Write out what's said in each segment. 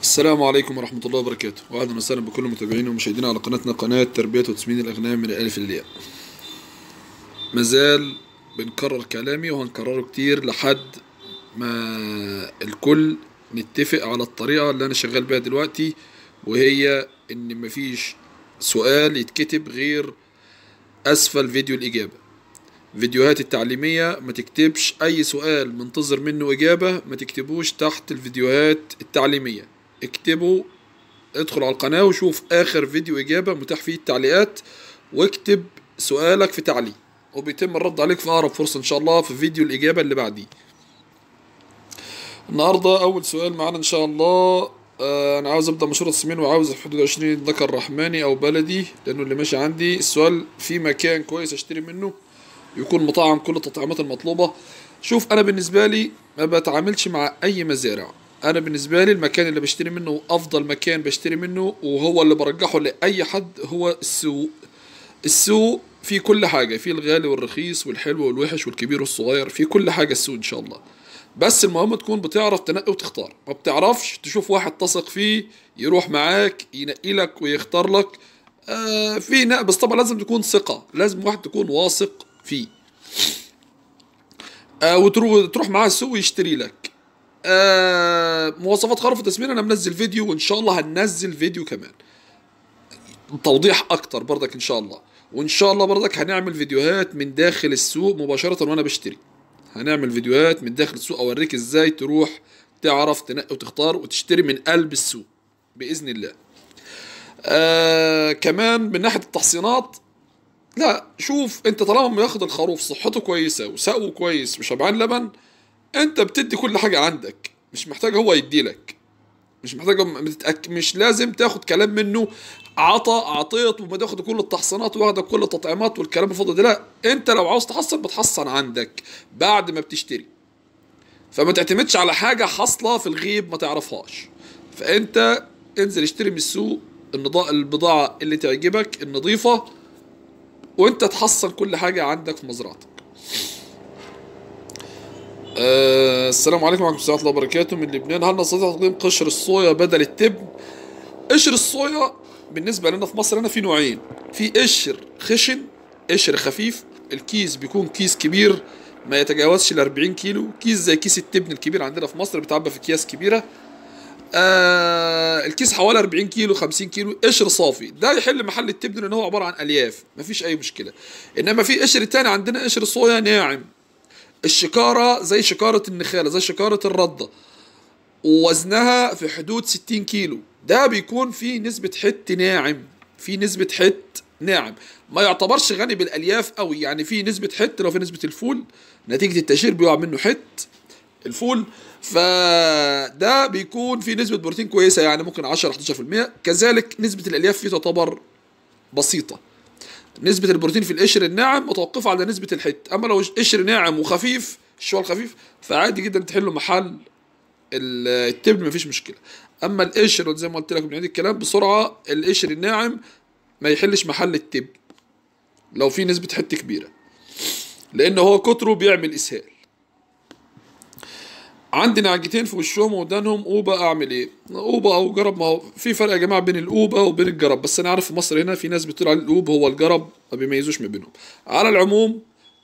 السلام عليكم ورحمة الله وبركاته وأهلا وسهلا بكل متابعينا ومشاهدينا على قناتنا قناة تربية وتسمين الأغنام من الألف للياء مازال بنكرر كلامي وهنكرره كتير لحد ما الكل نتفق على الطريقة اللي أنا شغال بيها دلوقتي وهي إن مفيش سؤال يتكتب غير أسفل فيديو الإجابة فيديوهات التعليمية ما تكتبش أي سؤال منتظر منه إجابة ما تكتبوش تحت الفيديوهات التعليمية اكتبوا ادخل على القناة وشوف آخر فيديو إجابة متاح فيه التعليقات واكتب سؤالك في تعليق وبيتم الرد عليك في أقرب فرصة إن شاء الله في فيديو الإجابة اللي بعديه النهاردة أول سؤال معانا إن شاء الله آه أنا عاوز أبدأ مشروع السمين وعاوز في حدود عشرين ذكر رحماني أو بلدي لأنه اللي ماشي عندي السؤال في مكان كويس أشتري منه يكون مطعم كل التطعيمات المطلوبة شوف أنا بالنسبة لي ما بتعاملش مع أي مزارع أنا بالنسبة لي المكان اللي بشتري منه أفضل مكان بشتري منه وهو اللي برجحه لأي حد هو السوق السوق فيه كل حاجة فيه الغالي والرخيص والحلو والوحش والكبير والصغير فيه كل حاجة السوق إن شاء الله بس المهم تكون بتعرف تنقي وتختار ما بتعرفش تشوف واحد تثق فيه يروح معاك ينقي لك ويختار لك آه في نق- بس طبعا لازم تكون ثقة لازم واحد تكون واثق فيه آه وتروح تروح معاه السوق ويشتري لك آه مواصفات خرف التسمين انا منزل فيديو وان شاء الله هننزل فيديو كمان توضيح اكتر برضك ان شاء الله وان شاء الله برضك هنعمل فيديوهات من داخل السوق مباشرة وانا بشتري هنعمل فيديوهات من داخل السوق اوريك ازاي تروح تعرف تنقي وتختار وتشتري من قلب السوق باذن الله آه كمان من ناحيه التحصينات لا شوف انت طالما ماخد الخروف صحته كويسه وسقوه كويس وشبعان لبن انت بتدي كل حاجه عندك مش محتاج هو يديلك مش محتاج متتأك... مش لازم تاخد كلام منه عطى عطيت وما تاخد كل التحصينات واخد كل التطعيمات والكلام الفاضي ده لا انت لو عاوز تحصن بتحصن عندك بعد ما بتشتري فما تعتمدش على حاجه حاصله في الغيب ما تعرفهاش فانت انزل اشتري من السوق النضاء البضاعه اللي تعجبك النظيفه وانت تحصل كل حاجه عندك في مزرعتك آه السلام عليكم ورحمه الله الله وبركاته من لبنان هل نستطيع تقديم قشر الصويا بدل التبن قشر الصويا بالنسبه لنا في مصر هنا في نوعين في قشر خشن قشر خفيف الكيس بيكون كيس كبير ما يتجاوزش ال 40 كيلو كيس زي كيس التبن الكبير عندنا في مصر بيتعبى في اكياس كبيره آه الكيس حوالي 40 كيلو 50 كيلو قشر صافي ده يحل محل التبن لان هو عباره عن الياف مفيش اي مشكله انما في قشر تاني عندنا قشر صويا ناعم الشكاره زي شكاره النخاله زي شكاره الرده ووزنها في حدود 60 كيلو ده بيكون فيه نسبة حت ناعم في نسبة حت ناعم ما يعتبرش غني بالألياف قوي يعني في نسبة حت لو في نسبة الفول نتيجة التشير بيقع منه حت الفول فده بيكون في نسبة بروتين كويسة يعني ممكن 10 11% كذلك نسبة الألياف فيه تعتبر بسيطة نسبة البروتين في القشر الناعم متوقفة على نسبة الحت أما لو قشر ناعم وخفيف الشوال خفيف فعادي جدا تحله محل ال- التبن مفيش مشكله اما القشر زي ما قلت لك بنعيد الكلام بسرعه القشر الناعم ما يحلش محل التبن لو في نسبه حت كبيره لان هو كتره بيعمل اسهال عندي نعجتين في وشهم ودانهم اوبا اعمل ايه اوبا او جرب ما هو في فرق يا جماعه بين الاوبا وبين الجرب بس انا عارف في مصر هنا في ناس بتقول على الاوب هو الجرب ما بيميزوش ما بينهم على العموم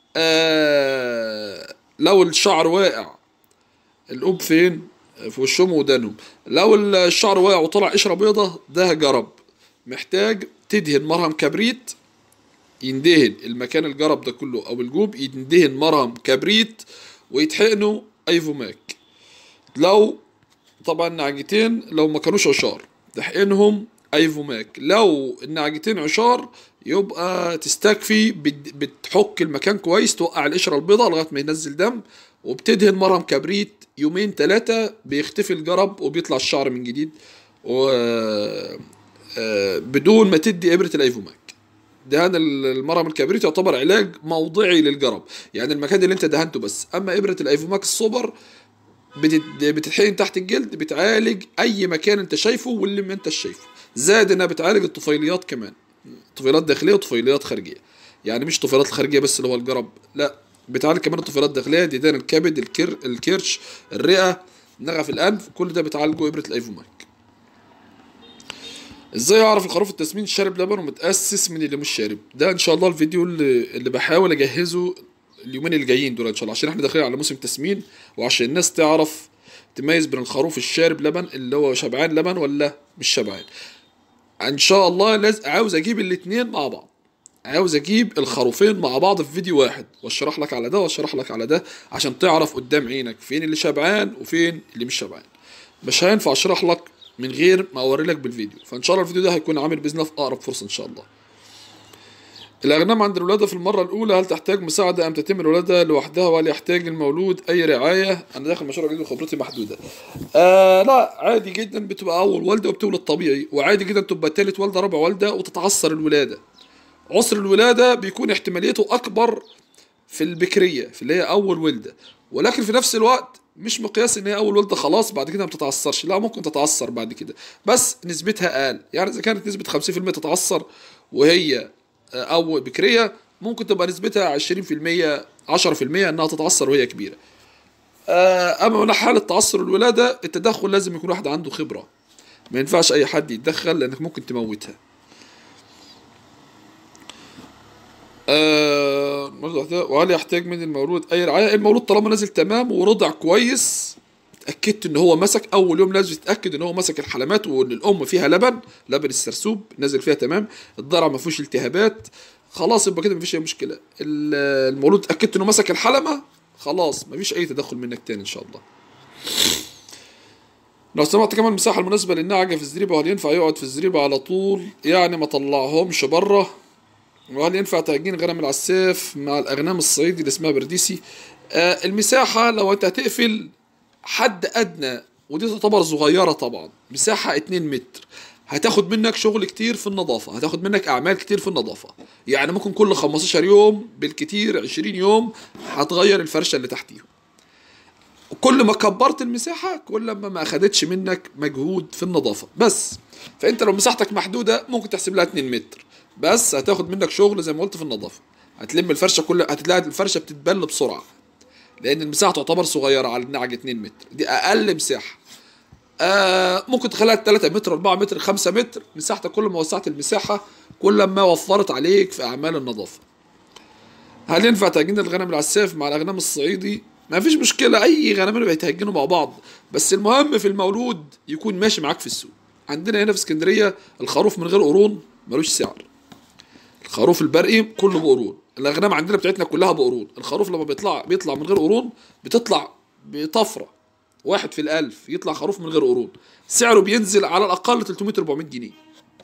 آه لو الشعر واقع القوب فين في وشهم ودانهم لو الشعر واقع وطلع قشره بيضة ده جرب محتاج تدهن مرهم كبريت يندهن المكان الجرب ده كله او الجوب يندهن مرهم كبريت ويتحقنوا ايفوماك لو طبعا نعجتين لو ما كانوش عشار تحقنهم ايفوماك لو النعجتين عشار يبقى تستكفي بت- بتحك المكان كويس توقع القشره البيضاء لغايه ما ينزل دم وبتدهن مرهم كبريت يومين ثلاثه بيختفي الجرب وبيطلع الشعر من جديد و آه، بدون ما تدي ابره الايفوماك دهان المرهم الكبريت يعتبر علاج موضعي للجرب يعني المكان اللي انت دهنته بس اما ابره الايفوماك السوبر بتت- بتتحقن تحت الجلد بتعالج اي مكان انت شايفه واللي ما انت شايفه زائد انها بتعالج الطفيليات كمان طفيلات داخليه وطفيليات خارجيه يعني مش طفيلات الخارجيه بس اللي هو الجرب لا بتعالج كمان الطفيلات الداخليه ديدان الكبد الكر الكرش الرئه نغف الانف كل ده بتعالجه ابره الايفوماك ازاي اعرف الخروف التسمين شارب لبن ومتاسس من اللي مش شارب ده ان شاء الله الفيديو اللي, اللي بحاول اجهزه اليومين اللي جايين دول ان شاء الله عشان احنا داخلين على موسم تسمين وعشان الناس تعرف تميز بين الخروف الشارب لبن اللي هو شبعان لبن ولا مش شبعان ان شاء الله لازم عاوز اجيب الاتنين مع بعض عاوز اجيب الخروفين مع بعض في فيديو واحد واشرح لك على ده واشرح لك على ده عشان تعرف قدام عينك فين اللي شبعان وفين اللي مش شبعان مش هينفع اشرح لك من غير ما اوري لك بالفيديو فان شاء الله الفيديو ده هيكون عامل باذن الله في اقرب فرصه ان شاء الله الأغنام عند الولادة في المرة الأولى هل تحتاج مساعدة أم تتم الولادة لوحدها وهل يحتاج المولود أي رعاية؟ أنا داخل مشروع جديد وخبرتي محدودة. آه لا عادي جدا بتبقى أول والدة وبتولد طبيعي وعادي جدا تبقى تالت والدة رابع والدة وتتعثر الولادة. عسر الولادة بيكون احتماليته أكبر في البكرية في اللي هي أول ولدة ولكن في نفس الوقت مش مقياس ان هي اول ولده خلاص بعد كده ما تتعثرش لا ممكن تتعثر بعد كده بس نسبتها اقل يعني اذا كانت نسبه 50% تتعثر وهي او بكريه ممكن تبقى نسبتها 20% 10% انها تتعثر وهي كبيره اما من حاله تعثر الولاده التدخل لازم يكون واحد عنده خبره ما ينفعش اي حد يتدخل لانك ممكن تموتها آه وهل يحتاج من المولود اي رعايه المولود طالما نازل تمام ورضع كويس اتاكدت ان هو مسك اول يوم لازم تتاكد ان هو مسك الحلمات وان الام فيها لبن لبن السرسوب نازل فيها تمام الضرع ما فيهوش التهابات خلاص يبقى كده مفيش اي مشكله المولود اتاكدت انه مسك الحلمه خلاص مفيش اي تدخل منك تاني ان شاء الله لو سمعت كمان المساحة المناسبة للنعجة في الزريبة وهل ينفع يقعد في الزريبة على طول يعني ما طلعهمش بره وهل ينفع تهجين غنم العساف مع الأغنام الصعيدي اللي اسمها برديسي آه المساحة لو أنت هتقفل حد أدنى ودي تعتبر صغيرة طبعا مساحة 2 متر هتاخد منك شغل كتير في النظافة هتاخد منك أعمال كتير في النظافة يعني ممكن كل 15 يوم بالكتير 20 يوم هتغير الفرشة اللي تحتيهم كل ما كبرت المساحة كل ما ما أخدتش منك مجهود في النظافة بس فأنت لو مساحتك محدودة ممكن تحسب لها 2 متر بس هتاخد منك شغل زي ما قلت في النظافة هتلم الفرشة كلها هتلاقي الفرشة بتتبل بسرعة لأن المساحة تعتبر صغيرة على النعج 2 متر دي أقل مساحة آه ممكن تخليها 3 متر 4 متر 5 متر مساحتك كل ما وسعت المساحة كل ما وفرت عليك في أعمال النظافة هل ينفع تهجين الغنم العساف مع الأغنام الصعيدي؟ ما فيش مشكلة أي غنمين بيتهجنوا مع بعض بس المهم في المولود يكون ماشي معاك في السوق عندنا هنا في اسكندرية الخروف من غير قرون ملوش سعر الخروف البرقي كله بقرون الاغنام عندنا بتاعتنا كلها بقرون الخروف لما بيطلع بيطلع من غير قرون بتطلع بطفره واحد في الألف يطلع خروف من غير قرون سعره بينزل على الأقل 300 400 جنيه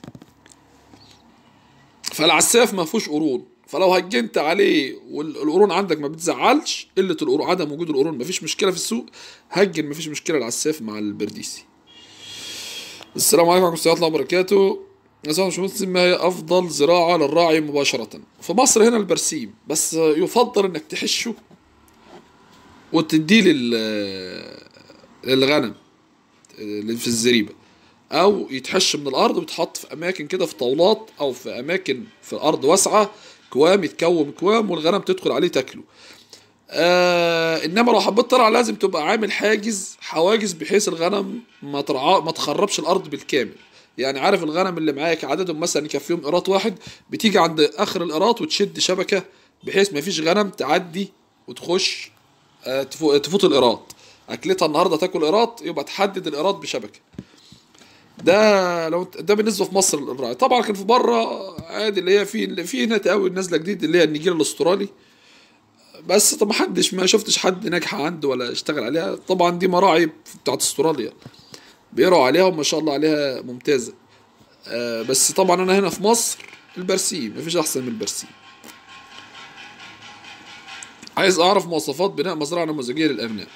فالعساف ما فيهوش قرون فلو هجنت عليه والقرون عندك ما بتزعلش قلة القرون عدم وجود القرون ما فيش مشكلة في السوق هجن ما فيش مشكلة العساف مع البرديسي السلام عليكم ورحمة الله وبركاته نظام مش مسلم ما هي افضل زراعه للراعي مباشره في مصر هنا البرسيم بس يفضل انك تحشه وتديه لل للغنم اللي في الزريبه او يتحش من الارض ويتحط في اماكن كده في طاولات او في اماكن في الارض واسعه كوام يتكوم كوام والغنم تدخل عليه تاكله آه انما لو حبيت ترعى لازم تبقى عامل حاجز حواجز بحيث الغنم ما ترعى ما تخربش الارض بالكامل يعني عارف الغنم اللي معاك عددهم مثلا يكفيهم قيراط واحد بتيجي عند اخر القيراط وتشد شبكه بحيث ما فيش غنم تعدي وتخش آه تفوت القيراط اكلتها النهارده تاكل قيراط يبقى تحدد القيراط بشبكه ده لو ده بالنسبه في مصر الراعي طبعا كان في بره عادي اللي هي في في هنا تقوي نازله جديد اللي هي النجيل الاسترالي بس طب ما حدش ما شفتش حد ناجحه عنده ولا اشتغل عليها طبعا دي مراعي بتاعت استراليا بيقروا عليها وما شاء الله عليها ممتازة آه بس طبعا أنا هنا في مصر البرسيم مفيش أحسن من البرسيم عايز أعرف مواصفات بناء مزرعة نموذجية للأغنام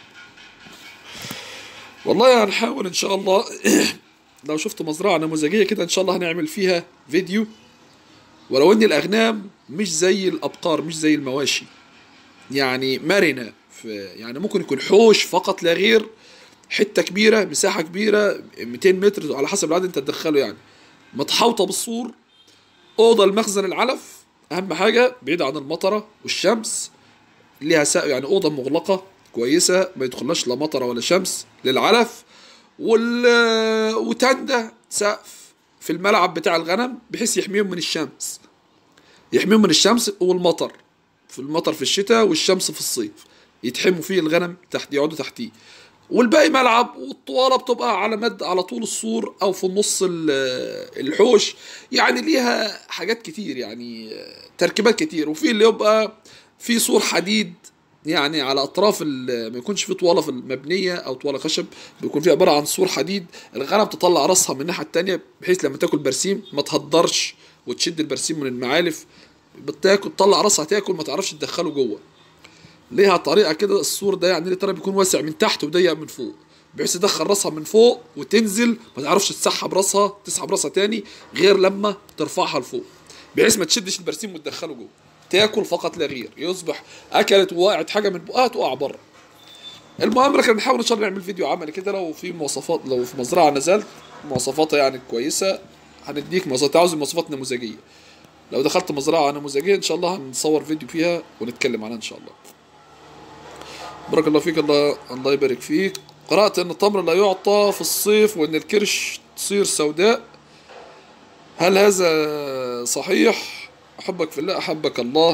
والله هنحاول إن شاء الله لو شفت مزرعة نموذجية كده إن شاء الله هنعمل فيها فيديو ولو إن الأغنام مش زي الأبقار مش زي المواشي يعني مرنة في يعني ممكن يكون حوش فقط لا غير حته كبيره مساحه كبيره 200 متر على حسب العدد انت تدخله يعني متحوطه بالسور اوضه المخزن العلف اهم حاجه بعيده عن المطره والشمس ليها سقف يعني اوضه مغلقه كويسه ما يدخلهاش لا مطره ولا شمس للعلف وال وتندة سقف في الملعب بتاع الغنم بحيث يحميهم من الشمس يحميهم من الشمس والمطر في المطر في الشتاء والشمس في الصيف يتحموا فيه الغنم تحت يقعدوا تحتيه والباقي ملعب والطواله بتبقى على مد على طول السور او في النص ال- الحوش يعني ليها حاجات كتير يعني تركيبات كتير وفي اللي يبقى في سور حديد يعني على اطراف ال- ما يكونش في طواله في المبنيه او طواله خشب بيكون في عباره عن سور حديد الغنم تطلع راسها من الناحيه التانية بحيث لما تاكل برسيم ما تهدرش وتشد البرسيم من المعالف بتاكل تطلع راسها تاكل ما تعرفش تدخله جوه ليها طريقه كده السور ده يعني ترى بيكون واسع من تحت وضيق من فوق بحيث تدخل راسها من فوق وتنزل ما تعرفش تسحب راسها تسحب راسها تاني غير لما ترفعها لفوق بحيث ما تشدش البرسيم وتدخله جوه تاكل فقط لا غير يصبح اكلت ووقعت حاجه من بقها تقع بره المهم احنا بنحاول ان شاء الله نعمل فيديو عملي كده لو في مواصفات لو في مزرعه نزلت مواصفاتها يعني كويسه هنديك مواصفات عاوز مواصفات نموذجيه لو دخلت مزرعه نموذجيه ان شاء الله هنصور فيديو فيها ونتكلم عنها ان شاء الله بارك الله فيك الله الله يبارك فيك قرأت أن التمر لا يعطى في الصيف وأن الكرش تصير سوداء هل هذا صحيح أحبك في الله أحبك الله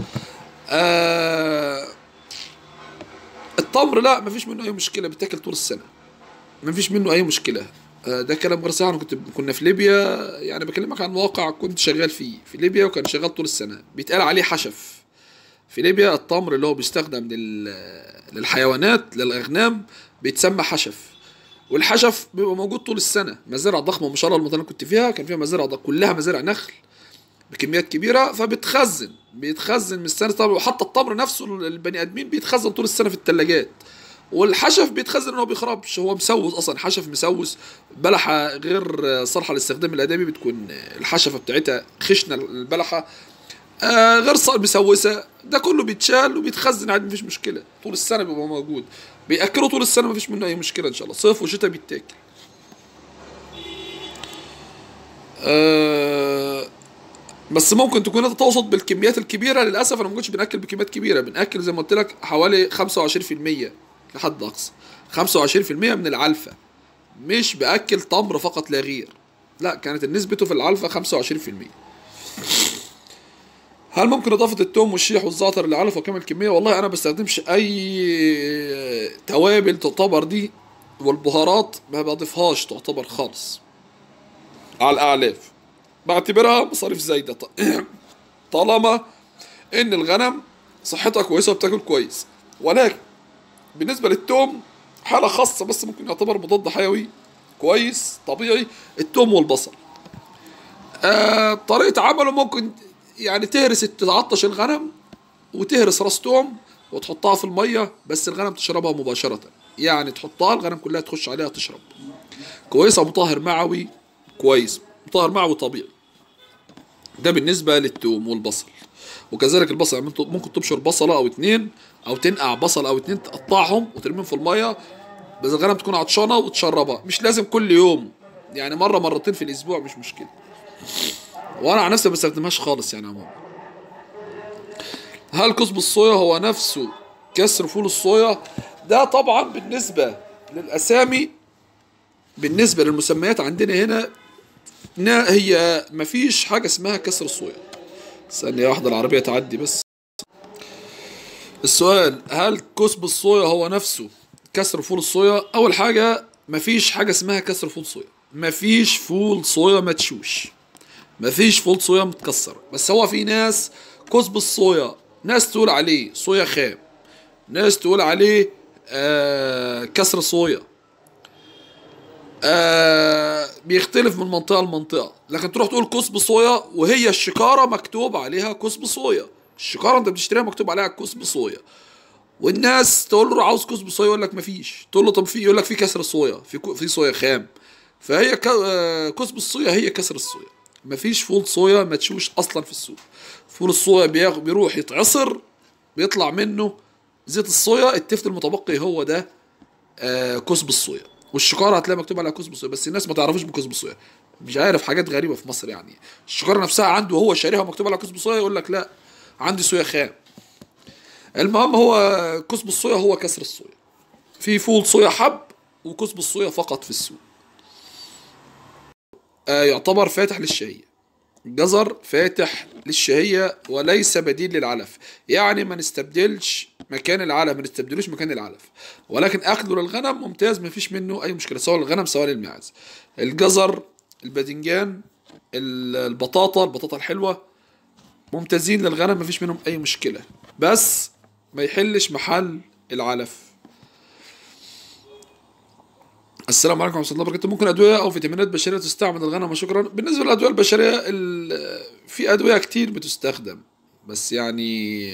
آه التمر لا مفيش منه أي مشكلة بيتاكل طول السنة مفيش منه أي مشكلة آه ده كلام غير صحيح أنا كنت كنا في ليبيا يعني بكلمك عن واقع كنت شغال فيه في ليبيا وكان شغال طول السنة بيتقال عليه حشف في ليبيا التمر اللي هو بيستخدم لل... للحيوانات للأغنام بيتسمى حشف والحشف بيبقى موجود طول السنة مزارع ضخمة ما شاء الله المنطقة اللي كنت فيها كان فيها مزارع ضخمة كلها مزارع نخل بكميات كبيرة فبتخزن بيتخزن من السنة طبعا وحتى التمر نفسه البني آدمين بيتخزن طول السنة في الثلاجات والحشف بيتخزن انه ما بيخربش هو مسوس اصلا حشف مسوس بلحه غير صالحه للاستخدام الادمي بتكون الحشفه بتاعتها خشنه البلحه آه غير صار مسوسه ده كله بيتشال وبيتخزن عادي مفيش مشكله طول السنه بيبقى موجود بياكلوا طول السنه مفيش منه اي مشكله ان شاء الله صيف وشتاء بيتاكل آه بس ممكن تكون انت تقصد بالكميات الكبيره للاسف انا ما كنتش بناكل بكميات كبيره بناكل زي ما قلت لك حوالي 25% لحد اقصى 25% من العلفه مش باكل تمر فقط لا غير لا كانت نسبته في العلفه 25% هل ممكن اضافه التوم والشيح والزعتر للعلف وكم الكميه والله انا بستخدمش اي توابل تعتبر دي والبهارات ما بضيفهاش تعتبر خالص على الاعلاف بعتبرها مصاريف زايده طالما ان الغنم صحتها كويسه وبتاكل كويس ولكن بالنسبه للتوم حاله خاصه بس ممكن يعتبر مضاد حيوي كويس طبيعي التوم والبصل آه طريقه عمله ممكن يعني تهرس تعطش الغنم وتهرس راس توم وتحطها في الميه بس الغنم تشربها مباشره يعني تحطها الغنم كلها تخش عليها تشرب كويسه مطهر معوي كويس مطهر معوي طبيعي ده بالنسبه للتوم والبصل وكذلك البصل يعني ممكن تبشر بصله او اتنين او تنقع بصل او اتنين تقطعهم وترميهم في الميه بس الغنم تكون عطشانه وتشربها مش لازم كل يوم يعني مره مرتين في الاسبوع مش مشكله وانا عن نفسي ما بستخدمهاش خالص يعني عموما هل كسب الصويا هو نفسه كسر فول الصويا ده طبعا بالنسبه للاسامي بالنسبه للمسميات عندنا هنا هي مفيش حاجه اسمها كسر الصويا ثانيه واحده العربيه تعدي بس السؤال هل كسب الصويا هو نفسه كسر فول الصويا اول حاجه مفيش حاجه اسمها كسر فول صويا مفيش فول صويا مدشوش مفيش فول صويا متكسر بس هو في ناس كسب الصويا ناس تقول عليه صويا خام ناس تقول عليه آه كسر صويا آه بيختلف من منطقة لمنطقة لكن تروح تقول كسب صويا وهي الشكارة مكتوب عليها كسب صويا الشكارة انت بتشتريها مكتوب عليها كسب صويا والناس تقول له عاوز كسب صويا يقول لك مفيش تقول له طب في يقول لك في كسر صويا في في صويا خام فهي كسب الصويا هي كسر الصويا مفيش فول صويا مدشوش اصلا في السوق فول الصويا بيروح يتعصر بيطلع منه زيت الصويا التفت المتبقي هو ده آه كسب الصويا والشكاره هتلاقي مكتوب عليها كسب الصويا بس الناس ما تعرفش بكسب الصويا مش عارف حاجات غريبه في مصر يعني الشكاره نفسها عنده هو شاريها مكتوب عليها كسب الصويا يقول لك لا عندي صويا خام المهم هو كسب الصويا هو كسر الصويا في فول صويا حب وكسب الصويا فقط في السوق آه يعتبر فاتح للشهية الجزر فاتح للشهية وليس بديل للعلف يعني ما نستبدلش مكان العلف ما نستبدلوش مكان العلف ولكن اكله للغنم ممتاز ما فيش منه اي مشكله سواء للغنم سواء للماعز الجزر الباذنجان البطاطا البطاطا الحلوه ممتازين للغنم ما فيش منهم اي مشكله بس ما يحلش محل العلف السلام عليكم ورحمه الله وبركاته ممكن ادويه او فيتامينات بشريه تستعمل الغنم وشكرا بالنسبه للادويه البشريه في ادويه كتير بتستخدم بس يعني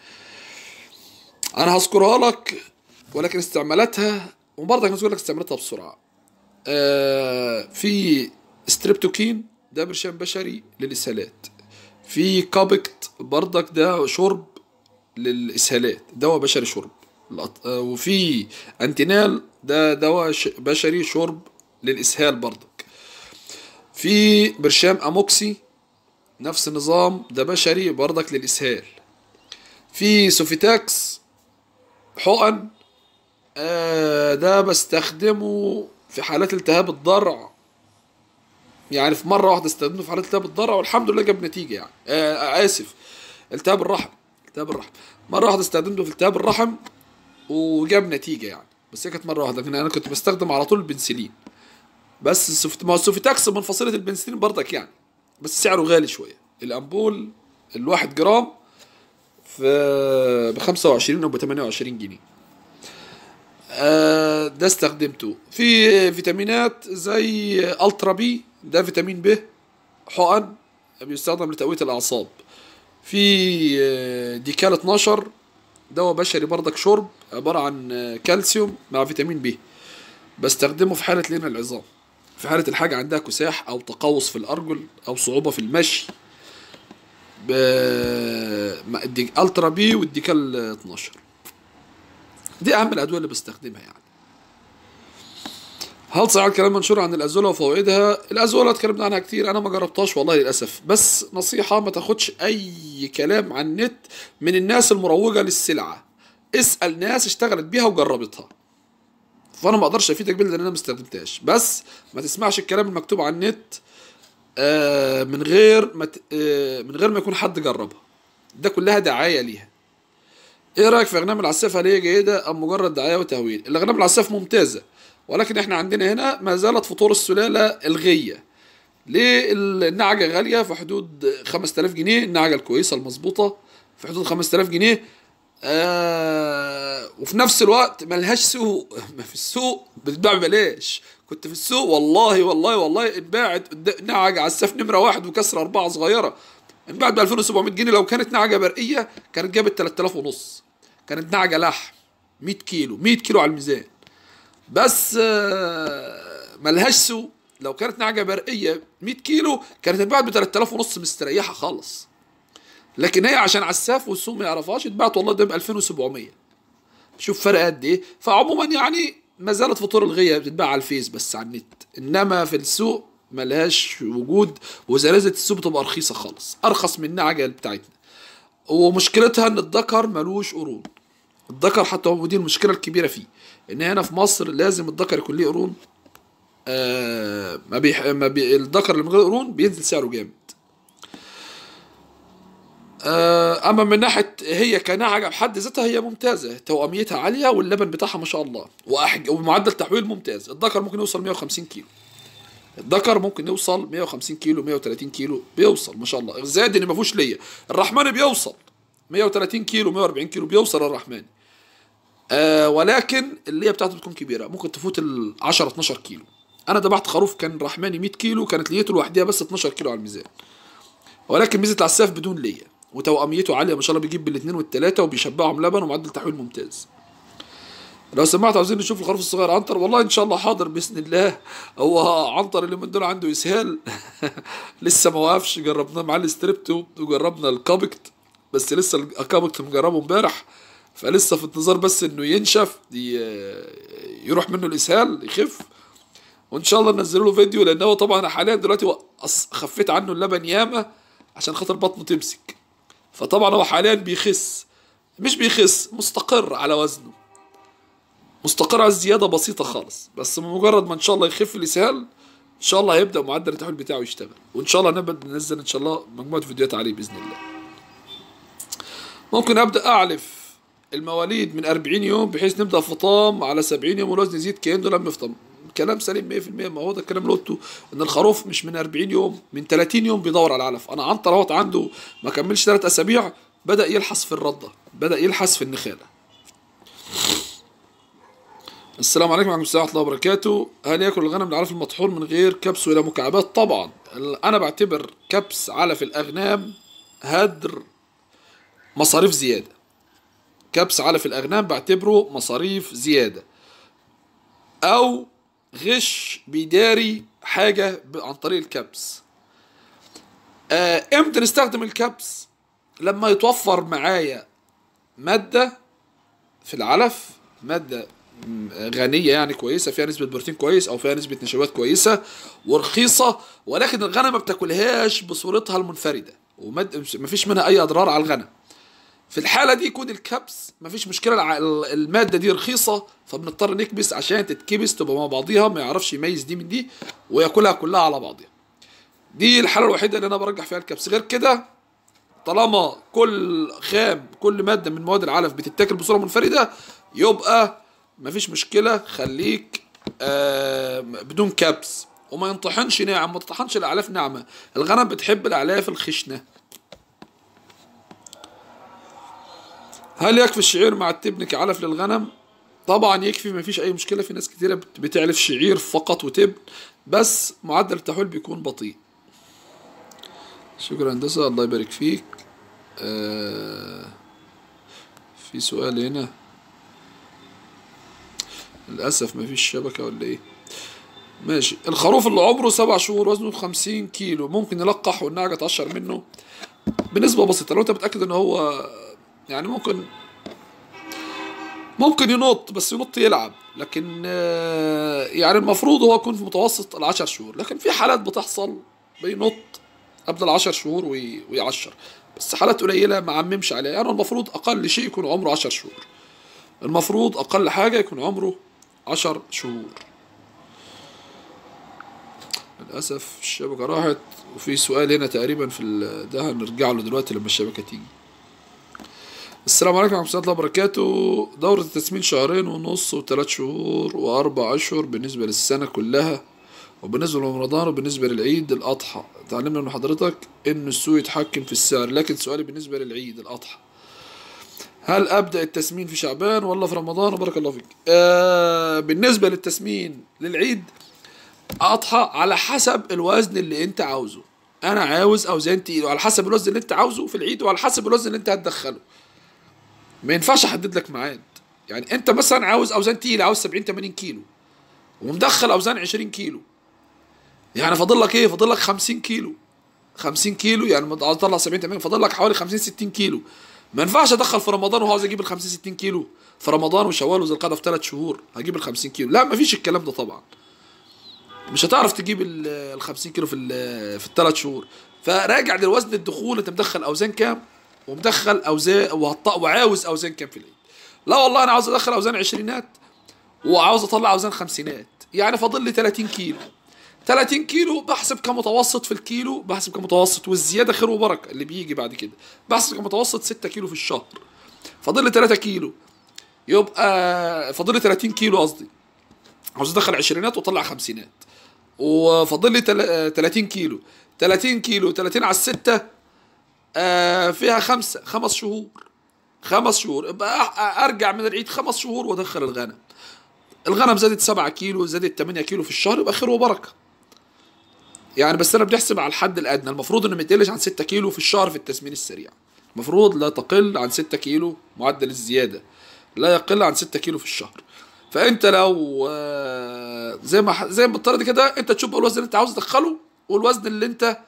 انا هذكرها لك ولكن استعمالاتها وبرضك هذكر لك استعمالاتها بسرعه آه في ستريبتوكين ده برشام بشري للاسهالات في كابكت برضك ده شرب للاسهالات دواء بشري شرب آه، وفي انتينال ده دواء بشري شرب للاسهال برضك في برشام اموكسي نفس النظام ده بشري برضك للاسهال في سوفيتاكس حقن آه ده بستخدمه في حالات التهاب الضرع يعني في مرة واحدة استخدمته في حالات التهاب الضرع والحمد لله جاب نتيجة يعني آه آسف التهاب الرحم التهاب الرحم مرة واحدة استخدمته في التهاب الرحم وجاب نتيجة يعني بس هي كانت مرة واحدة لكن أنا كنت بستخدم على طول البنسلين بس السوفت ما السوفيتاكس من فصيلة البنسلين برضك يعني بس سعره غالي شوية الأمبول الواحد جرام في ب 25 او ب 28 جنيه آه، ده استخدمته في فيتامينات زي الترا بي ده فيتامين ب حقن بيستخدم لتقويه الاعصاب في آه، ديكال 12 دواء بشري برضك شرب عباره عن آه، كالسيوم مع فيتامين بي بستخدمه في حاله لين العظام في حاله الحاجه عندها كساح او تقوس في الارجل او صعوبه في المشي الترا بي والديكال 12 دي اهم الادويه اللي بستخدمها يعني هل صحيح الكلام منشور عن الازوله وفوائدها الازوله اتكلمنا عنها كتير انا ما جربتهاش والله للاسف بس نصيحه ما تاخدش اي كلام عن النت من الناس المروجه للسلعه اسال ناس اشتغلت بيها وجربتها فانا ما اقدرش افيدك بيه لان انا ما استخدمتهاش بس ما تسمعش الكلام المكتوب على النت آه، من غير ما آه، من غير ما يكون حد جربها ده كلها دعايه ليها ايه رايك في اغنام العساف هل هي جيده ام مجرد دعايه وتهويل الاغنام العساف ممتازه ولكن احنا عندنا هنا ما زالت فطور السلاله الغيه ليه النعجه غاليه في حدود 5000 جنيه النعجه الكويسه المظبوطه في حدود 5000 جنيه آه وفي نفس الوقت ملهاش سوق ما في السوق بتتباع ببلاش كنت في السوق والله والله والله اتباعت نعجة على السف نمرة واحد وكسر أربعة صغيرة انباعت ب 2700 جنيه لو كانت نعجة برقية كانت جابت 3000 ونص كانت نعجة لحم 100 كيلو 100 كيلو على الميزان بس آه، ملهاش سوق لو كانت نعجة برقية 100 كيلو كانت اتباعت ب 3000 ونص مستريحة خالص لكن هي عشان عساف والسوق ما يعرفهاش اتباعت والله ده ب 2700 شوف فرق قد ايه فعموما يعني ما زالت فطور الغية بتتباع على الفيس بس على النت انما في السوق ملهاش وجود وزلازل السوق بتبقى رخيصه خالص ارخص من النعجه بتاعتنا ومشكلتها ان الذكر ملوش قرون الذكر حتى هو دي المشكله الكبيره فيه ان هنا في مصر لازم الذكر يكون ليه قرون آه ما بيح... ما بي... الذكر اللي من غير قرون بينزل سعره جامد آه، اما من ناحيه هي كنعجه بحد ذاتها هي ممتازه تواميتها عاليه واللبن بتاعها ما شاء الله وأحج... ومعدل تحويل ممتاز الذكر ممكن يوصل 150 كيلو الذكر ممكن يوصل 150 كيلو 130 كيلو بيوصل ما شاء الله زائد ان ما فيهوش ليا الرحماني بيوصل 130 كيلو 140 كيلو بيوصل الرحماني آه ولكن اللي بتاعته بتكون كبيره ممكن تفوت ال 10 12 كيلو انا ذبحت خروف كان رحماني 100 كيلو كانت ليته لوحدها بس 12 كيلو على الميزان ولكن ميزه العساف بدون ليا وتوأميته عالية ما شاء الله بيجيب بالاثنين والثلاثة وبيشبعهم لبن ومعدل تحويل ممتاز لو سمعت عاوزين نشوف الخروف الصغير عنتر والله ان شاء الله حاضر باذن الله هو عنتر اللي من دول عنده اسهال لسه ما وقفش جربناه معاه الستريبتو وجربنا الكابكت بس لسه الكابكت مجربه امبارح فلسه في انتظار بس انه ينشف يروح منه الاسهال يخف وان شاء الله ننزل له فيديو لان هو طبعا حاليا دلوقتي خفيت عنه اللبن ياما عشان خاطر بطنه تمسك فطبعا هو حاليا بيخس مش بيخس مستقر على وزنه مستقر على الزيادة بسيطة خالص بس مجرد ما ان شاء الله يخف الاسهال ان شاء الله هيبدا معدل التحويل بتاعه يشتغل وان شاء الله نبدا ننزل ان شاء الله مجموعه فيديوهات عليه باذن الله ممكن ابدا اعلف المواليد من 40 يوم بحيث نبدا فطام على 70 يوم والوزن يزيد كانه لم يفطم كلام سليم 100% ما هو ده الكلام اللي قلته ان الخروف مش من 40 يوم من 30 يوم بيدور على العلف انا عنتر اهوت عنده ما كملش ثلاث اسابيع بدا يلحس في الرده بدا يلحس في النخاله السلام عليكم ورحمه الله الله وبركاته هل ياكل الغنم العلف المطحون من غير كبس ولا مكعبات طبعا انا بعتبر كبس علف الاغنام هدر مصاريف زياده كبس علف الاغنام بعتبره مصاريف زياده او غش بيداري حاجه عن طريق الكبس آه امتى نستخدم الكبس لما يتوفر معايا ماده في العلف ماده غنيه يعني كويسه فيها نسبه بروتين كويس او فيها نسبه نشويات كويسه ورخيصه ولكن الغنم ما بتاكلهاش بصورتها المنفرده ومفيش منها اي اضرار على الغنم في الحاله دي يكون الكبس مفيش مشكله الماده دي رخيصه فبنضطر نكبس عشان تتكبس تبقى مع بعضيها ما يعرفش يميز دي من دي وياكلها كلها على بعضها دي الحاله الوحيده اللي انا برجح فيها الكبس غير كده طالما كل خام كل ماده من مواد العلف بتتاكل بصوره منفرده يبقى مفيش مشكله خليك آه بدون كبس وما ينطحنش ناعم ما تطحنش الاعلاف ناعمه الغنم بتحب الاعلاف الخشنه هل يكفي الشعير مع التبن كعلف للغنم طبعا يكفي ما فيش اي مشكله في ناس كتيره بتعلف شعير فقط وتبن بس معدل التحويل بيكون بطيء شكرا هندسه الله يبارك فيك آه في سؤال هنا للأسف مفيش شبكة ولا إيه ماشي الخروف اللي عمره سبع شهور وزنه خمسين كيلو ممكن يلقح والنعجة تقشر منه بنسبة بسيطة لو أنت متأكد إن هو يعني ممكن ممكن ينط بس ينط يلعب لكن يعني المفروض هو يكون في متوسط العشر شهور لكن في حالات بتحصل بينط قبل العشر شهور ويعشر بس حالات قليلة ما عممش عليها يعني المفروض أقل شيء يكون عمره عشر شهور المفروض أقل حاجة يكون عمره عشر شهور للأسف الشبكة راحت وفي سؤال هنا تقريبا في ده هنرجع له دلوقتي لما الشبكة تيجي السلام عليكم ورحمة الله وبركاته دورة التسمين شهرين ونص وثلاث شهور وأربع أشهر بالنسبة للسنة كلها وبالنسبة لرمضان وبالنسبة للعيد الأضحى تعلمنا من حضرتك إن السوق يتحكم في السعر لكن سؤالي بالنسبة للعيد الأضحى هل ابدا التسمين في شعبان ولا في رمضان وبارك الله فيك آه بالنسبه للتسمين للعيد اضحى على حسب الوزن اللي انت عاوزه انا عاوز اوزان تقيل وعلى حسب الوزن اللي انت عاوزه في العيد وعلى حسب الوزن اللي انت هتدخله ما ينفعش احدد لك ميعاد يعني انت مثلا عاوز اوزان تقيله عاوز 70 80 كيلو ومدخل اوزان 20 كيلو يعني فاضل لك ايه فاضل لك 50 كيلو 50 كيلو يعني طلع 70 80 فاضل لك حوالي 50 60 كيلو ما ينفعش ادخل في رمضان وعاوز اجيب ال 50 60 كيلو في رمضان وشوال وذي القعده في ثلاث شهور هجيب ال 50 كيلو لا ما فيش الكلام ده طبعا مش هتعرف تجيب ال 50 كيلو في في الثلاث شهور فراجع للوزن الدخول انت مدخل اوزان كام ومدخل اوزان وعاوز اوزان كام في العيد لا والله انا عاوز ادخل اوزان عشرينات وعاوز اطلع اوزان خمسينات يعني فاضل لي 30 كيلو 30 كيلو بحسب كمتوسط في الكيلو بحسب كمتوسط والزياده خير وبركه اللي بيجي بعد كده بحسب كمتوسط 6 كيلو في الشهر فاضل لي 3 كيلو يبقى فاضل لي 30 كيلو قصدي عاوز ادخل عشرينات واطلع خمسينات وفاضل لي 30 كيلو 30 كيلو 30 على الستة آه فيها خمسة خمس شهور خمس شهور يبقى ارجع من العيد خمس شهور وادخل الغنم الغنم زادت 7 كيلو زادت 8 كيلو في الشهر يبقى خير وبركه يعني بس انا بنحسب على الحد الادنى المفروض انه ما يقلش عن 6 كيلو في الشهر في التسمين السريع المفروض لا تقل عن 6 كيلو معدل الزياده لا يقل عن 6 كيلو في الشهر فانت لو زي ما زي ما بالطريقه كده انت تشوف الوزن اللي انت عاوز تدخله والوزن اللي انت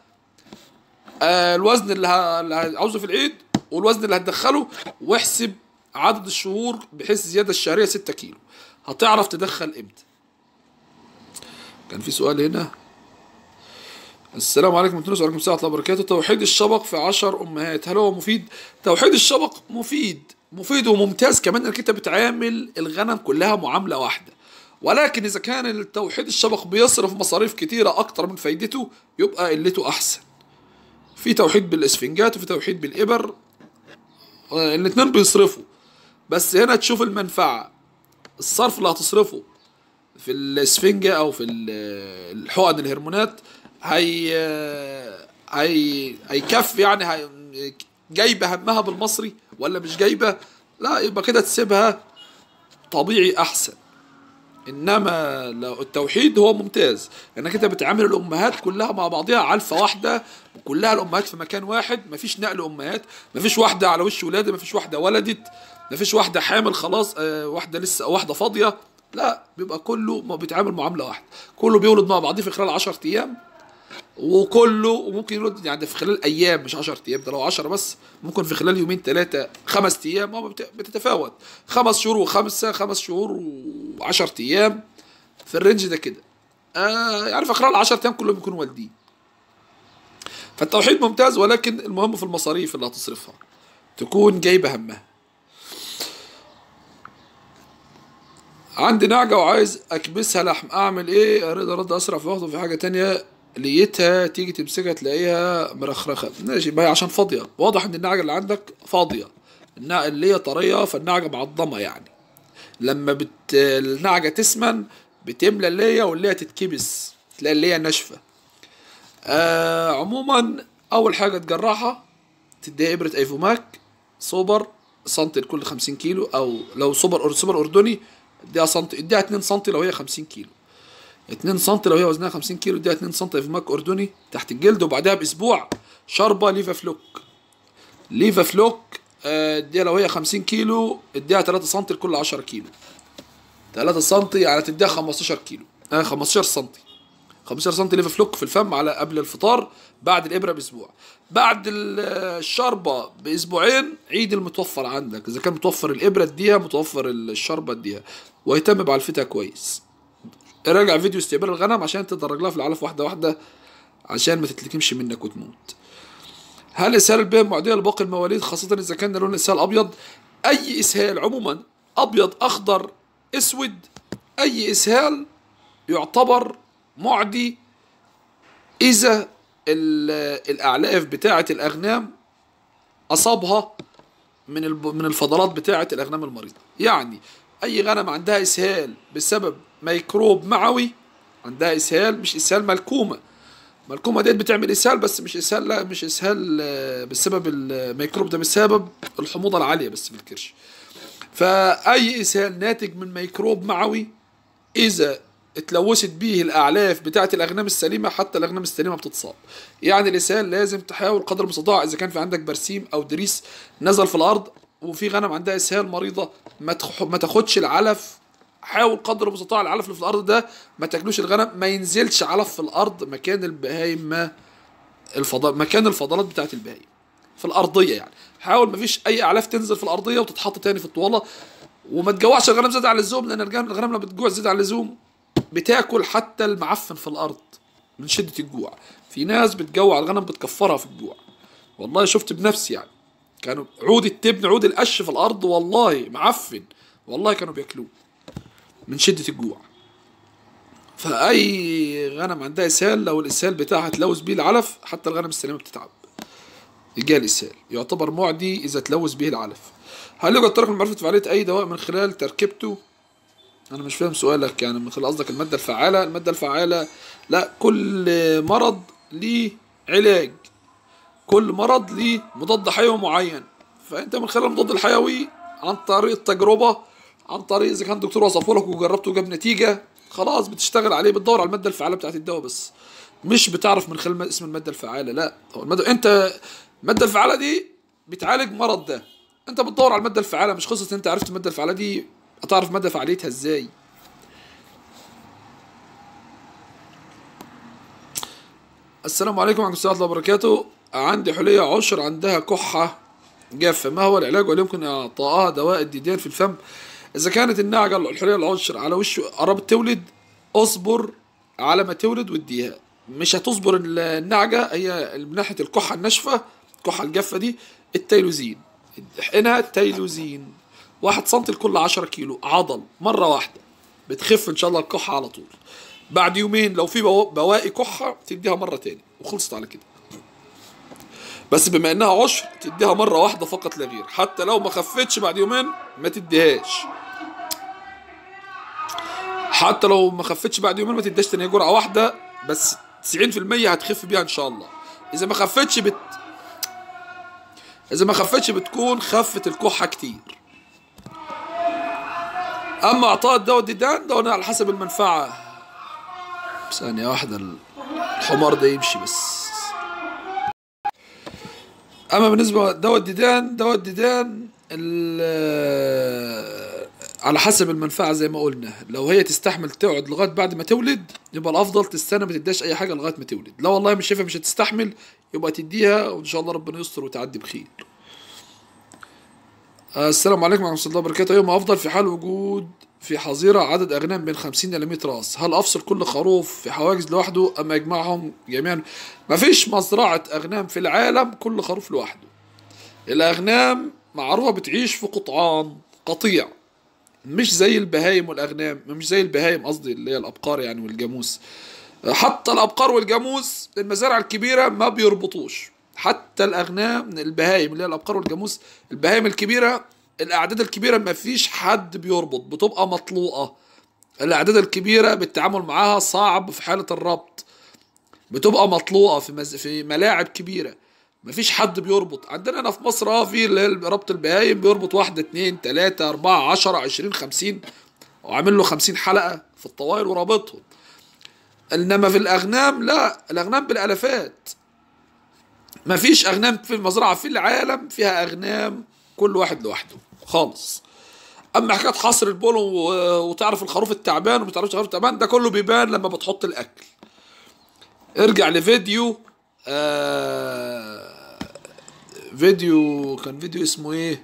الوزن اللي عاوزه في العيد والوزن اللي هتدخله واحسب عدد الشهور بحيث الزياده الشهريه 6 كيلو هتعرف تدخل امتى كان في سؤال هنا السلام عليكم ورحمة الله وبركاته وبركاته توحيد الشبق في عشر أمهات هل هو مفيد؟ توحيد الشبق مفيد مفيد وممتاز كمان انك انت بتعامل الغنم كلها معاملة واحدة ولكن اذا كان التوحيد الشبق بيصرف مصاريف كتيره اكتر من فايدته يبقى قلته احسن في توحيد بالاسفنجات وفي توحيد بالابر آه، الاتنين بيصرفوا بس هنا تشوف المنفعه الصرف اللي هتصرفه في الاسفنجة او في ال- الحقن الهرمونات هي هي هيكفي يعني هي جايبه همها بالمصري ولا مش جايبه لا يبقى كده تسيبها طبيعي احسن انما لو التوحيد هو ممتاز انك انت بتعامل الامهات كلها مع بعضها علفه واحده وكلها الامهات في مكان واحد مفيش نقل امهات مفيش واحده على وش ولاده مفيش واحده ولدت مفيش واحده حامل خلاص آه واحده لسه واحده فاضيه لا بيبقى كله ما بيتعامل معامله واحده كله بيولد مع بعضيه في خلال 10 ايام وكله وممكن يولد يعني في خلال ايام مش 10 ايام ده لو 10 بس ممكن في خلال يومين ثلاثه خمس ايام هو بت- بتتفاوت خمس شهور وخمسه خمس شهور و10 ايام في الرينج ده كده آه يعني في خلال 10 ايام كلهم يكونوا والدين فالتوحيد ممتاز ولكن المهم في المصاريف اللي هتصرفها تكون جايبه همها عندي نعجة وعايز أكبسها لحم أعمل إيه؟ أريد أرد أسرع في وقت في حاجة تانية لقيتها تيجي تمسكها تلاقيها مرخرخة ماشي ما هي عشان فاضية واضح إن النعجة اللي عندك فاضية النعجة اللي هي طرية فالنعجة معضمة يعني لما بت... النعجة تسمن بتملى اللية واللية تتكبس تلاقي اللية ناشفة آه عموما أول حاجة تجرحها تديها إبرة أيفوماك سوبر سنتي لكل 50 كيلو أو لو سوبر سوبر أردني اديها سنتي اديها 2 سنتي لو هي 50 كيلو 2 سنتي لو هي وزنها 50 كيلو اديها 2 سنتي أيفوماك أردني تحت الجلد وبعدها بأسبوع شربة ليفا فلوك ليفا فلوك آه، اديها لو هي 50 كيلو اديها 3 سنتي لكل 10 كيلو 3 سنتي يعني تديها 15 كيلو آه 15 سنتي 15 سم ليفا فلوك في الفم على قبل الفطار بعد الابره باسبوع بعد ال- الشربه باسبوعين عيد المتوفر عندك اذا كان متوفر الابره اديها متوفر الشربه اديها واهتم بعلفتها كويس راجع فيديو استقبال الغنم عشان تدرج لها في العلف واحده واحده عشان ما تتلكمش منك وتموت هل اسهال البيض معديه لباقي المواليد خاصه اذا كان لون الاسهال ابيض اي اسهال عموما ابيض اخضر اسود اي اسهال يعتبر معدي اذا ال- الاعلاف بتاعه الاغنام اصابها من الب- من الفضلات بتاعه الاغنام المريضه يعني اي غنم عندها اسهال بسبب ميكروب معوي عندها اسهال مش اسهال ملكومه ملكومه ديت بتعمل اسهال بس مش اسهال لا مش اسهال آه، بسبب الميكروب ده بسبب الحموضه العاليه بس في الكرش فاي اسهال ناتج من ميكروب معوي اذا اتلوثت به الاعلاف بتاعه الاغنام السليمه حتى الاغنام السليمه بتتصاب يعني الاسهال لازم تحاول قدر المستطاع اذا كان في عندك برسيم او دريس نزل في الارض وفي غنم عندها اسهال مريضه ما تخ- ما تاخدش العلف حاول قدر المستطاع العلف اللي في الارض ده ما تاكلوش الغنم ما ينزلش علف في الارض مكان البهايم ما الفضل مكان الفضلات بتاعه البهايم في الارضيه يعني حاول ما فيش اي اعلاف تنزل في الارضيه وتتحط تاني في الطواله وما تجوعش الغنم زيادة عن اللزوم لان الغنم الغنم لما بتجوع زيادة عن اللزوم بتاكل حتى المعفن في الارض من شده الجوع في ناس بتجوع الغنم بتكفرها في الجوع والله شفت بنفسي يعني كانوا عود التبن عود القش في الارض والله معفن والله كانوا بياكلوه من شده الجوع فاي غنم عندها اسهال لو الاسهال بتاعها تلوث بيه العلف حتى الغنم السليمه بتتعب يجي الاسهال يعتبر معدي اذا تلوث به العلف هل يوجد طريقه لمعرفه فعاليه اي دواء من خلال تركيبته انا مش فاهم سؤالك يعني من خلال قصدك الماده الفعاله الماده الفعاله لا كل مرض ليه علاج كل مرض ليه مضاد حيوي معين فانت من خلال المضاد الحيوي عن طريق التجربه عن طريق اذا كان دكتور وصفه لك وجربته وجاب نتيجه خلاص بتشتغل عليه بتدور على الماده الفعاله بتاعت الدواء بس مش بتعرف من خلال ما- اسم الماده الفعاله لا هو المادة انت الماده الفعاله دي بتعالج مرض ده انت بتدور على الماده الفعاله مش قصه انت عرفت الماده الفعاله دي هتعرف مدى فعاليتها ازاي السلام عليكم ورحمه الله وبركاته عندي حليه عشر عندها كحه جافه ما هو العلاج وهل يمكن اعطائها دواء الديدان في الفم اذا كانت النعجه الحليه العشر على وش قربت تولد اصبر على ما تولد واديها مش هتصبر النعجه هي من ناحيه الكحه الناشفه الكحه الجافه دي التيلوزين احقنها التيلوزين واحد سنتي لكل عشرة كيلو عضل مرة واحدة بتخف ان شاء الله الكحه على طول بعد يومين لو في بوا- بواقي كحه تديها مره تاني وخلصت على كده بس بما انها عشر تديها مره واحده فقط لا غير حتى لو ما خفتش بعد يومين ما تديهاش حتى لو ما خفتش بعد يومين ما تديهاش تاني هي جرعه واحده بس 90% هتخف بيها ان شاء الله اذا ما خفتش بت اذا ما خفتش بتكون خفت الكحه كتير اما اعطاء الدواء الديدان ده على حسب المنفعه ثانيه واحده الحمار ده يمشي بس اما بالنسبه لدواء الديدان دواء الديدان ال- على حسب المنفعه زي ما قلنا لو هي تستحمل تقعد لغايه بعد ما تولد يبقى الافضل تستنى ما تديهاش اي حاجه لغايه ما تولد لا والله مش شايفها مش هتستحمل يبقى تديها وان شاء الله ربنا يستر وتعدي بخير آه، السلام عليكم ورحمه الله وبركاته يوم افضل في حال وجود في حظيره عدد اغنام بين 50 الى 100 راس هل افصل كل خروف في حواجز لوحده ام اجمعهم جميعا مفيش مزرعه اغنام في العالم كل خروف لوحده الاغنام معروفه بتعيش في قطعان قطيع مش زي البهايم والاغنام مش زي البهايم قصدي اللي هي الابقار يعني والجاموس حتى الابقار والجاموس المزارع الكبيره ما بيربطوش حتى الاغنام البهايم اللي هي الابقار والجاموس البهايم الكبيره الاعداد الكبيره ما فيش حد بيربط بتبقى مطلوقه الاعداد الكبيره بالتعامل معاها صعب في حاله الربط بتبقى مطلوقه في مز... في ملاعب كبيره مفيش حد بيربط عندنا هنا في مصر اه في اللي هي ربط البهايم بيربط واحدة اتنين تلاتة أربعة عشرة عشرين خمسين وعامل له خمسين حلقة في الطوائل ورابطهم إنما في الأغنام لا الأغنام بالآلافات مفيش أغنام في المزرعة في العالم فيها أغنام كل واحد لوحده خالص أما حكاية حصر البول و- وتعرف الخروف التعبان وما تعرفش الخروف التعبان ده كله بيبان لما بتحط الأكل ارجع لفيديو آه فيديو كان فيديو اسمه ايه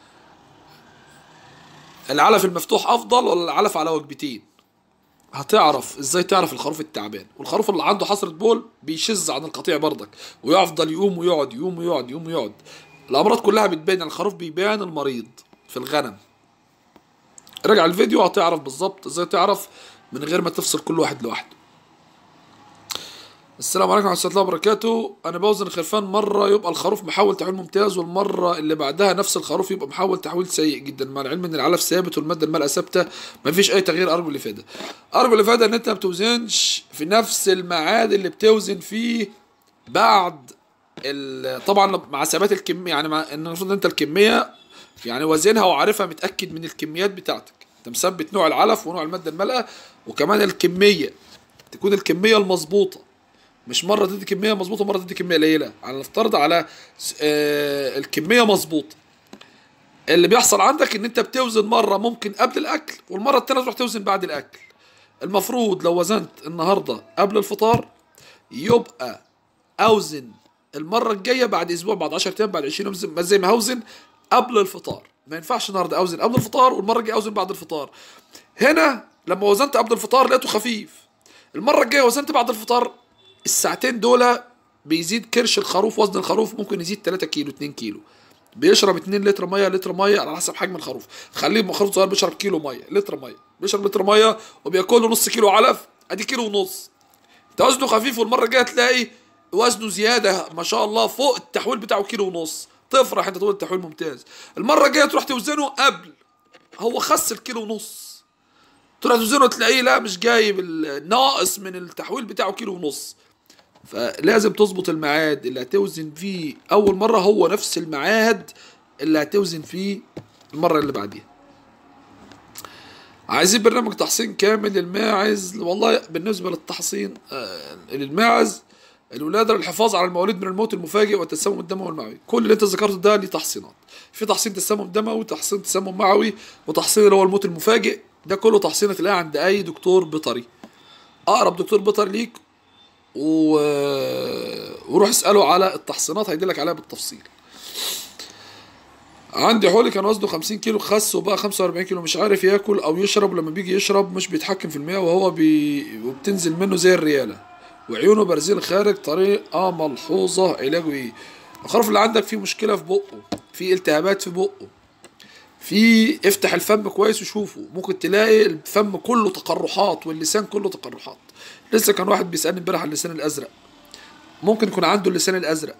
العلف المفتوح افضل ولا العلف على وجبتين هتعرف ازاي تعرف الخروف التعبان والخروف اللي عنده حصرة بول بيشز عن القطيع برضك ويفضل يقوم ويقعد يقوم ويقعد يقوم ويقعد الامراض كلها بتبان يعني الخروف بيبان المريض في الغنم راجع الفيديو هتعرف بالظبط ازاي تعرف من غير ما تفصل كل واحد لوحده السلام عليكم ورحمة الله وبركاته أنا بوزن الخرفان مرة يبقى الخروف محول تحويل ممتاز والمرة اللي بعدها نفس الخروف يبقى محول تحويل سيء جدا مع العلم إن العلف ثابت والمادة المالئة ثابتة مفيش أي تغيير أرجو الإفادة أرجو الإفادة إن أنت ما بتوزنش في نفس الميعاد اللي بتوزن فيه بعد ال- طبعا مع ثبات الكمية يعني مع إن المفروض إن أنت الكمية يعني وزنها وعارفها متأكد من الكميات بتاعتك أنت مثبت نوع العلف ونوع المادة المالئة وكمان الكمية تكون الكمية المظبوطة مش مره تدي كميه مظبوطه مره تدي كميه قليله على نفترض على س- آه، الكميه مظبوطه اللي بيحصل عندك ان انت بتوزن مره ممكن قبل الاكل والمره التانيه تروح توزن بعد الاكل المفروض لو وزنت النهارده قبل الفطار يبقى اوزن المره الجايه بعد اسبوع بعد 10 ايام بعد 20 يوم زي ما- زي ما هوزن قبل الفطار ما ينفعش النهارده اوزن قبل الفطار والمره الجايه اوزن بعد الفطار هنا لما وزنت قبل الفطار لقيته خفيف المره الجايه وزنت بعد الفطار الساعتين دول بيزيد كرش الخروف وزن الخروف ممكن يزيد 3 كيلو 2 كيلو بيشرب 2 لتر ميه لتر ميه على حسب حجم الخروف خليه خروف صغير بيشرب كيلو ميه لتر ميه بيشرب لتر ميه وبياكل له نص كيلو علف ادي كيلو ونص انت وزنه خفيف والمره الجايه تلاقي وزنه زياده ما شاء الله فوق التحويل بتاعه كيلو ونص تفرح انت تقول التحويل ممتاز المره الجايه تروح توزنه قبل هو خس الكيلو ونص تروح توزنه تلاقيه لا مش جايب الناقص من التحويل بتاعه كيلو ونص فلازم تظبط الميعاد اللي هتوزن فيه اول مره هو نفس الميعاد اللي هتوزن فيه المره اللي بعديها عايزين برنامج تحصين كامل للماعز والله بالنسبه للتحصين آه، للماعز الولاده للحفاظ على المواليد من الموت المفاجئ والتسمم الدموي المعوي كل اللي انت ذكرته ده ليه تحصينات في تحصين تسمم دموي وتحصين تسمم معوي وتحصين اللي هو الموت المفاجئ ده كله تحصين تلاقيه عند اي دكتور بيطري اقرب دكتور بيطري ليك و... وروح اساله على التحصينات هيدلك عليها بالتفصيل عندي حولي كان وزنه 50 كيلو خس وبقى 45 كيلو مش عارف ياكل او يشرب لما بيجي يشرب مش بيتحكم في المياه وهو بي... وبتنزل منه زي الرياله وعيونه بارزين خارج طريقه ملحوظه علاجه ايه الخروف اللي عندك فيه مشكله في بقه فيه التهابات في بقه في افتح الفم كويس وشوفه ممكن تلاقي الفم كله تقرحات واللسان كله تقرحات لسه كان واحد بيسالني امبارح عن اللسان الازرق ممكن يكون عنده اللسان الازرق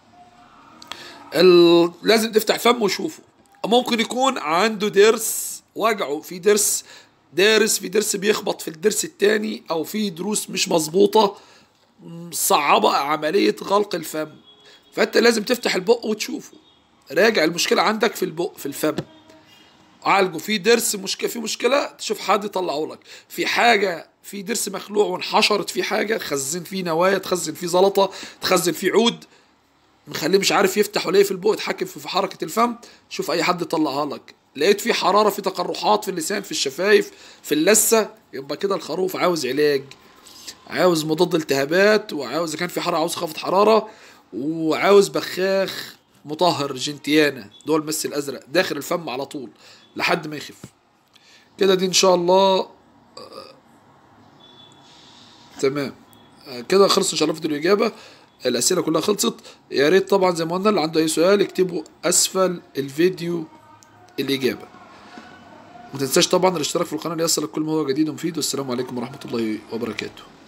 ال... لازم تفتح فمه وشوفه ممكن يكون عنده ضرس وجعه في ضرس دارس في ضرس بيخبط في الضرس التاني او في دروس مش مظبوطه صعبة عملية غلق الفم فانت لازم تفتح البق وتشوفه راجع المشكلة عندك في البق في الفم عالجه في ضرس مشكلة في مشكلة تشوف حد يطلعه لك في حاجة في ضرس مخلوع وانحشرت فيه حاجة تخزن فيه نوايا تخزن فيه زلطة تخزن فيه عود مخليه مش عارف يفتح ولا في البق يتحكم في حركة الفم شوف أي حد يطلعها لك لقيت في حرارة في تقرحات في اللسان في الشفايف في اللثة يبقى كده الخروف عاوز علاج عاوز مضاد التهابات وعاوز اذا كان في حراره عاوز خفض حراره وعاوز بخاخ مطهر جنتيانا دول مس الازرق داخل الفم على طول لحد ما يخف كده دي ان شاء الله آه، تمام آه، كده خلص ان شاء الله فيديو الاجابه الاسئله كلها خلصت يا ريت طبعا زي ما قلنا اللي عنده اي سؤال اكتبه اسفل الفيديو الاجابه ما تنساش طبعا الاشتراك في القناه ليصلك كل ما هو جديد ومفيد والسلام عليكم ورحمه الله وبركاته